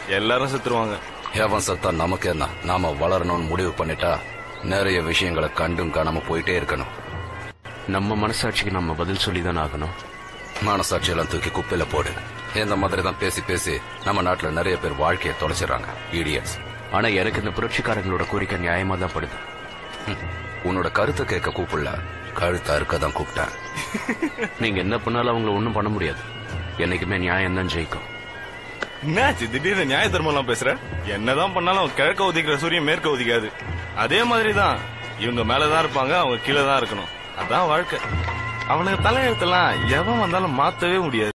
எல்லாரும் செத்துருவாங்க எவன் சத்தா நமக்கு என்ன நாம வளரணும்னு முடிவு பண்ணிட்டா நிறைய விஷயங்களை கண்டும் காணாம போயிட்டே இருக்கணும் நம்ம மனசாட்சிக்கு நம்ம பதில் சொல்லி தானே ஆகணும் மனசாட்சியெல்லாம் தூக்கி குப்பையில போடு இந்த மாதிரி தான் பேசி பேசி நம்ம நாட்டுல நிறைய பேர் வாழ்க்கையை தொலைச்சிடறாங்க இடியட்ஸ் ஆனா எனக்கு இந்த புரட்சிக்காரங்களோட கோரிக்கை நியாயமா தான் படுது உன்னோட கருத்தை கேட்க கூப்பிடல கழுத்தா இருக்க தான் கூப்பிட்டேன் நீங்க என்ன பண்ணாலும் அவங்கள ஒண்ணும் பண்ண முடியாது என்னைக்குமே நியாயம் தான் ஜெயிக்கும் என்னாச்சு திடீர்னு நியாய தர்மம் எல்லாம் பேசுற என்னதான் பண்ணாலும் கிழக்க உதிக்கிற சூரியன் மேற்க உதிக்காது அதே மாதிரிதான் இவங்க மேலதான் இருப்பாங்க அவங்க கீழே தான் இருக்கணும் அதான் வாழ்க்கை அவனுக்கு தலையெழுத்தெல்லாம் எவன் வந்தாலும் மாத்தவே முடியாது